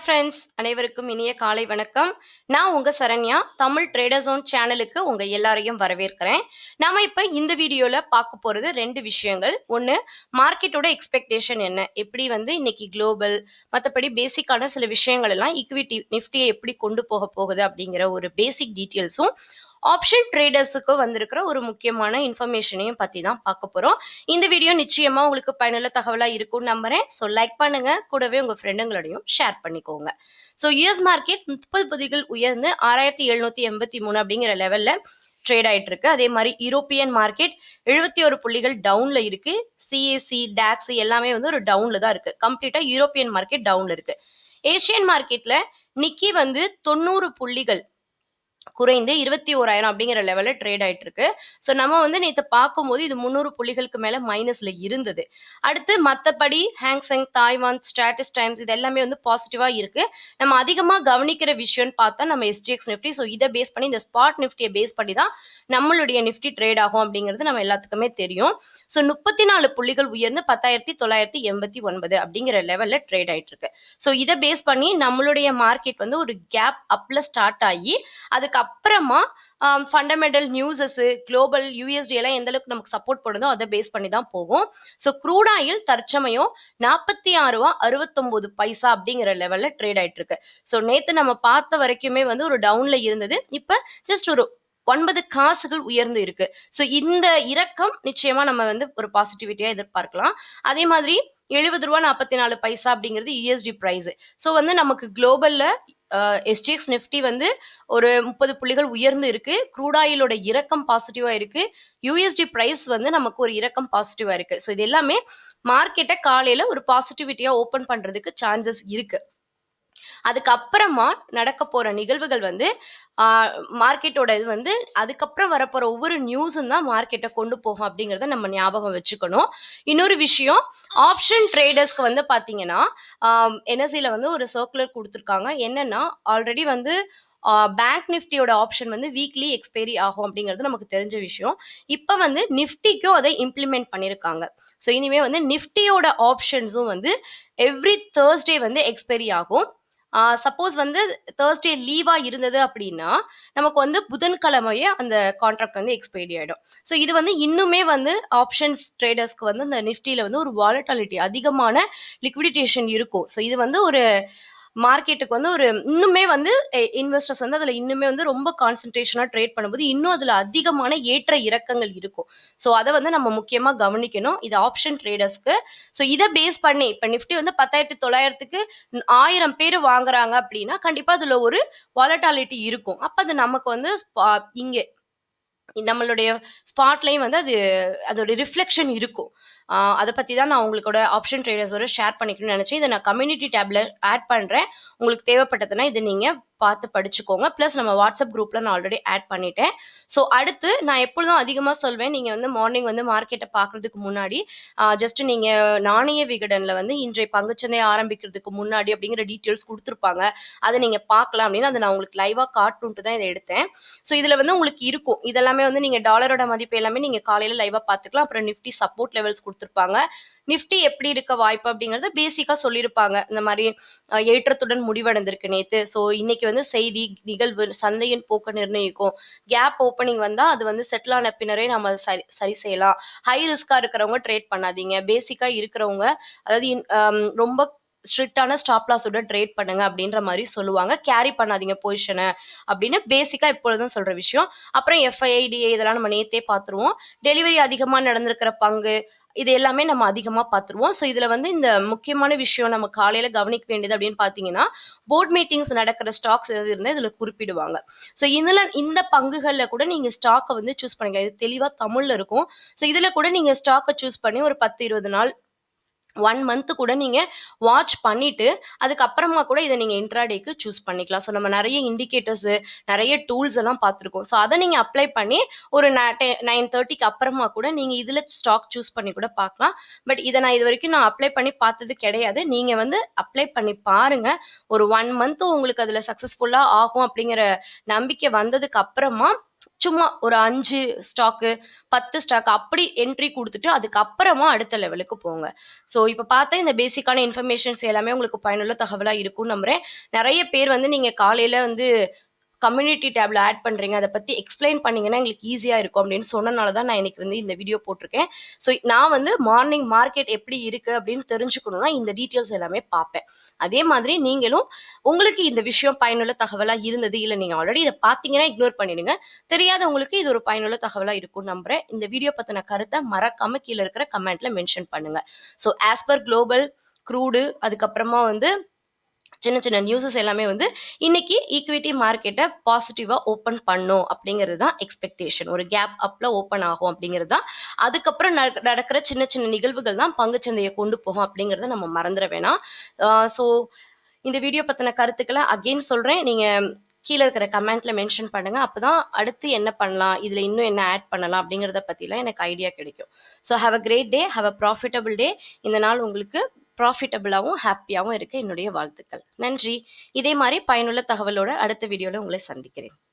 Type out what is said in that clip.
friends அனைவருக்கும் இனிய காலை வணக்கம் நான் உங்க சரண்யா தமிழ் ட்ரேடர் ஜோன் சேனலுக்கு உங்க எல்லாரையும் வரவேற்கிறேன் நாம இப்ப இந்த வீடியோல பார்க்க போறது ரெண்டு விஷயங்கள் ஒன்னு மார்க்கெட்டோட எக்ஸ்பெக்டேஷன் என்ன எப்படி வந்து இன்னைக்கு குளோபல் மற்றபடி பேசிக்கான சில விஷயங்கள் எல்லாம் ஈக்விட்டி நிஃப்டியை எப்படி கொண்டு போக போகுது அப்படிங்கிற ஒரு பேசிக் டீட்டெயில்ஸும் ஆப்ஷன் ட்ரேடர்ஸுக்கு வந்திருக்கிற ஒரு முக்கியமான இன்ஃபர்மேஷனையும் பத்தி தான் பார்க்க போறோம் இந்த வீடியோ நிச்சயமா உங்களுக்கு பயனுள்ள தகவலா இருக்கும்னு நம்புறேன் ஸோ லைக் பண்ணுங்க கூடவே உங்க ஃப்ரெண்டுங்களோடையும் ஷேர் பண்ணிக்கோங்க ஸோ யூஎஸ் மார்க்கெட் முப்பது புதிகள் உயர்ந்து ஆறாயிரத்தி எழுநூத்தி எண்பத்தி மூணு அப்படிங்கிற லெவல்ல ட்ரேட் ஆயிட்டு இருக்கு அதே மாதிரி யூரோப்பியன் மார்க்கெட் எழுபத்தி ஒரு புள்ளிகள் டவுன்ல இருக்கு சிஎஸ்சி டாக்ஸ் எல்லாமே வந்து ஒரு டவுன்ல தான் இருக்கு கம்ப்ளீட்டா யூரோப்பியன் மார்க்கெட் டவுன்ல இருக்கு ஏஷியன் மார்க்கெட்ல நிக்கி வந்து தொண்ணூறு புள்ளிகள் குறைந்து இருபத்தி ஓராயிரம் அப்படிங்கிற லெவலில் ட்ரேட் ஆயிட்டு இருக்கு ஸோ நம்ம வந்து நேற்று பார்க்கும்போது இது முந்நூறு புள்ளிகளுக்கு மேலே மைனஸ்ல இருந்தது அடுத்து மற்றபடி ஹேங்ஸங் தாய்வான் ஸ்டாட்டஸ் டைம்ஸ் இது எல்லாமே வந்து பாசிட்டிவாக இருக்கு நம்ம அதிகமாக கவனிக்கிற விஷயம்னு பார்த்தா நம்ம எஸ்டிஎக்ஸ் நிஃப்டி ஸோ இதை பேஸ் பண்ணி இந்த ஸ்பாட் நிஃப்டியை பேஸ் பண்ணி தான் நம்மளுடைய நிஃப்டி ட்ரேட் ஆகும் அப்படிங்கிறது நம்ம எல்லாத்துக்குமே தெரியும் ஸோ முப்பத்தி நாலு புள்ளிகள் உயர்ந்து பத்தாயிரத்தி தொள்ளாயிரத்தி எண்பத்தி ஒன்பது அப்படிங்கிற லெவலில் ட்ரேட் ஆயிட்டு இருக்கு ஸோ இதை பேஸ் பண்ணி நம்மளுடைய மார்க்கெட் வந்து ஒரு கேப் அப்ல ஸ்டார்ட் ஆகி அதுக்கப்புறமா ஃபண்டமெண்டல் நியூஸஸ் குளோபல் யூஎஸ்டி எல்லாம் எந்த அளவுக்கு நமக்கு சப்போர்ட் பண்ணுதோ அதை பேஸ் பண்ணி தான் போகும் ஸோ க்ரூட் ஆயில் தற்சமயம் நாற்பத்தி ஆறு ரூபா அறுபத்தொம்போது பைசா அப்படிங்கிற லெவலில் ட்ரேட் ஆயிட்டு இருக்கு ஸோ நேற்று நம்ம பார்த்த வரைக்குமே வந்து ஒரு டவுன்ல இருந்தது இப்போ ஜஸ்ட் ஒரு ஒன்பது காசுகள் உயர்ந்து இருக்கு ஸோ இந்த இறக்கம் நிச்சயமா நம்ம வந்து ஒரு பாசிட்டிவிட்டியா எதிர்பார்க்கலாம் அதே மாதிரி எழுபது ரூபா நாற்பத்தி நாலு பைசா அப்படிங்கிறது யூஎஸ்டி ப்ரைஸ் ஸோ வந்து நமக்கு குளோபல்ல எஸ்டிஎக்ஸ் நிஃப்டி வந்து ஒரு முப்பது புள்ளிகள் உயர்ந்து இருக்கு க்ரூட் ஆயிலோட இறக்கம் பாசிட்டிவா இருக்கு யூஎஸ்டி பிரைஸ் வந்து நமக்கு ஒரு இறக்கம் பாசிட்டிவா இருக்கு ஸோ இது எல்லாமே மார்க்கெட்டை காலையில ஒரு பாசிட்டிவிட்டியா ஓப்பன் பண்றதுக்கு சான்சஸ் இருக்கு அதுக்கப்புறமா நடக்க போற நிகழ்வுகள் வந்து மார்க்கெட்டோட இது வந்து அதுக்கப்புறம் வரப்போற ஒவ்வொரு நியூஸும் தான் மார்க்கெட்டை கொண்டு போகும் அப்படிங்கிறத நம்ம ஞாபகம் வச்சுக்கணும் இன்னொரு விஷயம் ஆப்ஷன் ட்ரேடர்ஸ்க்கு வந்து பாத்தீங்கன்னா என்எஸ்சியில் வந்து ஒரு சர்க்குலர் கொடுத்துருக்காங்க என்னன்னா ஆல்ரெடி வந்து பேங்க் நிஃப்டியோட ஆப்ஷன் வந்து வீக்லி எக்ஸ்பைரி ஆகும் அப்படிங்கிறது நமக்கு தெரிஞ்ச விஷயம் இப்போ வந்து நிஃப்டிக்கும் அதை இம்ப்ளிமெண்ட் பண்ணியிருக்காங்க ஸோ இனிமே வந்து நிஃப்டியோட ஆப்ஷன்ஸும் வந்து எவ்ரி தேர்ஸ்டே வந்து எக்ஸ்பைரி ஆகும் சப்போஸ் வந்து தேர்ஸ்டே லீவாக இருந்தது அப்படின்னா நமக்கு வந்து புதன்கிழமையே அந்த கான்ட்ராக்ட் வந்து எக்ஸ்பைரி ஆகிடும் ஸோ இது வந்து இன்னுமே வந்து ஆப்ஷன்ஸ் ட்ரேடர்ஸ்க்கு வந்து இந்த நிஃப்டியில் வந்து ஒரு வாலட்டாலிட்டி அதிகமான லிக்விடிட்டேஷன் இருக்கும் ஸோ இது வந்து ஒரு மார்க்கெட்டுக்கு வந்து ஒரு இன்னுமே வந்து இன்வெஸ்டர்ஸ் வந்து அதில் இன்னுமே வந்து ரொம்ப கான்சென்ட்ரேஷனாக ட்ரேட் பண்ணும்போது இன்னும் அதில் அதிகமான ஏற்ற இறக்கங்கள் இருக்கும் ஸோ அதை வந்து நம்ம முக்கியமாக கவனிக்கணும் இது ஆப்ஷன் ட்ரேடர்ஸ்க்கு ஸோ இதை பேஸ் பண்ணி இப்போ நிஃப்டி வந்து பத்தாயிரத்தி தொள்ளாயிரத்துக்கு ஆயிரம் பேர் வாங்குறாங்க அப்படின்னா கண்டிப்பாக அதில் ஒரு வாலட்டாலிட்டி இருக்கும் அப்போ அது நமக்கு வந்து இங்கே நம்மளுடைய ஸ்பாட்லையும் வந்து அது அதோட ரிஃப்ளெக்ஷன் இருக்கும் அதை பற்றி தான் நான் உங்களோட ஆப்ஷன் ட்ரேடர்ஸோட ஷேர் பண்ணிக்கணும்னு நினச்சேன் இதை நான் கம்யூனிட்டி டேப்ல ஆட் பண்ணுறேன் உங்களுக்கு தேவைப்பட்டதுன்னா இதை நீங்கள் பார்த்து படிச்சுக்கோங்க ப்ளஸ் நம்ம வாட்ஸ்அப் குரூப்பில் நான் ஆல்ரெடி ஆட் பண்ணிட்டேன் ஸோ அடுத்து நான் எப்பொழுதும் அதிகமாக சொல்வேன் நீங்கள் வந்து மார்னிங் வந்து மார்க்கெட்டை பார்க்குறதுக்கு முன்னாடி ஜஸ்ட் நீங்கள் நாணய விகடனில் வந்து இன்றைய பங்குச்சந்தை ஆரம்பிக்கிறதுக்கு முன்னாடி அப்படிங்கிற டீட்டெயில்ஸ் கொடுத்துருப்பாங்க அதை நீங்கள் பார்க்கலாம் அப்படின்னு அதை நான் உங்களுக்கு லைவாக காட்டுன்ட்டு தான் இதை எடுத்தேன் ஸோ இதில் வந்து உங்களுக்கு இருக்கும் இதெல்லாமே வந்து நீங்கள் டாலரோட மதிப்பு எல்லாமே நீங்கள் காலையில் லைவாக பார்த்துக்கலாம் அப்புறம் நிஃப்டி சப்போர்ட் லெவல்ஸ் கொடுத்துருப்பாங்க நிஃப்டி எப்படி இருக்க வாய்ப்பு அப்படிங்கறத பேசிக்கா சொல்லியிருப்பாங்க இந்த மாதிரி ஏற்றத்துடன் முடிவடைந்திருக்கு நேத்து ஸோ இன்னைக்கு வந்து செய்தி நிகழ்வு சந்தையின் போக்க நிர்ணயிக்கும் கேப் ஓப்பனிங் வந்தா அது வந்து செட்டில் ஆன பின்னரே நம்ம அதை சரி சரி செய்யலாம் ஹை ரிஸ்கா இருக்கிறவங்க ட்ரேட் பண்ணாதீங்க பேசிக்கா இருக்கிறவங்க அதாவது ரொம்ப ஸ்ட்ரிக்டான ஸ்டாப் லாஸோட ட்ரேட் பண்ணுங்க அப்படின்ற மாதிரி சொல்லுவாங்க கேரி பண்ணாதீங்க பொசிஷனை அப்படின்னு பேசிக்கா இப்பொழுதும் சொல்ற விஷயம் அப்புறம் எஃப்ஐஐடிஏ இதெல்லாம் நம்ம நேத்தே பார்த்துருவோம் டெலிவரி அதிகமாக நடந்திருக்கிற பங்கு இது எல்லாமே நம்ம அதிகமாக பார்த்துருவோம் ஸோ இதில் வந்து இந்த முக்கியமான விஷயம் நம்ம காலையில் கவனிக்க வேண்டியது அப்படின்னு பார்த்தீங்கன்னா போர்ட் மீட்டிங்ஸ் நடக்கிற ஸ்டாக்ஸ் எதாவது இருந்தால் இதில் குறிப்பிடுவாங்க ஸோ இதில் இந்த பங்குகளில் கூட நீங்கள் ஸ்டாக்கை வந்து சூஸ் பண்ணிக்கலாம் இது தெளிவாக தமிழில் இருக்கும் ஸோ இதில் கூட நீங்கள் ஸ்டாக்கை சூஸ் பண்ணி ஒரு பத்து இருபது நாள் ஒன் மந்த்து கூட நீங்கள் வாட்ச் பண்ணிவிட்டு அதுக்கப்புறமா கூட இதை நீங்கள் இன்ட்ராடேக்கு சூஸ் பண்ணிக்கலாம் ஸோ நம்ம நிறைய இண்டிகேட்டர்ஸு நிறைய டூல்ஸ் எல்லாம் பார்த்துருக்கோம் ஸோ அதை நீங்கள் அப்ளை பண்ணி ஒரு நைன் தேர்ட்டிக்கு அப்புறமா கூட நீங்கள் இதில் ஸ்டாக் சூஸ் பண்ணி கூட பார்க்கலாம் பட் இதை நான் இது வரைக்கும் நான் அப்ளை பண்ணி பார்த்தது கிடையாது நீங்கள் வந்து அப்ளை பண்ணி பாருங்கள் ஒரு ஒன் மந்த்து உங்களுக்கு அதில் சக்ஸஸ்ஃபுல்லாக ஆகும் அப்படிங்கிற நம்பிக்கை வந்ததுக்கு அப்புறமா சும்மா ஒரு அஞ்சு ஸ்டாக்கு பத்து ஸ்டாக் அப்படி என்ட்ரி கொடுத்துட்டு அதுக்கப்புறமா அடுத்த லெவலுக்கு போங்க ஸோ இப்போ பார்த்தா இந்த பேசிக்கான இன்ஃபர்மேஷன்ஸ் எல்லாமே உங்களுக்கு பயனுள்ள தகவலாக இருக்கும்னு நம்புறேன் நிறைய பேர் வந்து நீங்கள் காலையில் வந்து கம்யூனிட்டி டேப்ல ஆட் பண்றீங்க அதை பத்தி எக்ஸ்பிளைன் பண்ணீங்கன்னா எங்களுக்கு ஈஸியா இருக்கும் அப்படின்னு சொன்னனால தான் நான் இன்னைக்கு வந்து இந்த வீடியோ போட்டிருக்கேன் ஸோ நான் வந்து மார்னிங் மார்க்கெட் எப்படி இருக்கு அப்படின்னு தெரிஞ்சுக்கணும்னா இந்த டீட்டெயில்ஸ் எல்லாமே பார்ப்பேன் அதே மாதிரி நீங்களும் உங்களுக்கு இந்த விஷயம் பயனுள்ள தகவலா இருந்தது இல்லை நீங்க ஆல்ரெடி இதை பார்த்தீங்கன்னா இக்னோர் பண்ணிடுங்க தெரியாதவங்களுக்கு இது ஒரு பயனுள்ள தகவலா இருக்கும்னு நம்புறேன் இந்த வீடியோ பத்தின கருத்தை மறக்காம கீழே இருக்கிற கமெண்ட்ல மென்ஷன் பண்ணுங்க so as per global crude அதுக்கப்புறமா வந்து சின்ன சின்ன நியூஸஸ் எல்லாமே வந்து இன்னைக்கு ஈக்விட்டி மார்க்கெட்டை பாசிட்டிவாக ஓப்பன் பண்ணும் அப்படிங்கிறது தான் எக்ஸ்பெக்டேஷன் ஒரு கேப் அப்பில் ஓப்பன் ஆகும் அப்படிங்கிறது தான் அதுக்கப்புறம் நட- நடக்கிற சின்ன சின்ன நிகழ்வுகள் தான் பங்குச்சந்தையை கொண்டு போகும் அப்படிங்கிறத நம்ம மறந்துட வேணாம் ஸோ இந்த வீடியோ பற்றின கருத்துக்களை அகெயின் சொல்கிறேன் நீங்கள் கீழே இருக்கிற கமெண்ட்ல மென்ஷன் பண்ணுங்க அப்பதான் அடுத்து என்ன பண்ணலாம் இதுல இன்னும் என்ன ஆட் பண்ணலாம் அப்படிங்கறத பத்திலாம் எனக்கு ஐடியா கிடைக்கும் so have a great day have a profitable day இந்த நாள் உங்களுக்கு ப்ராஃபிட்டபிளாகவும் ஹாப்பியாகவும் இருக்க என்னுடைய வாழ்த்துக்கள் நன்றி இதே மாதிரி பயனுள்ள தகவலோட அடுத்த வீடியோவில் உங்களை சந்திக்கிறேன்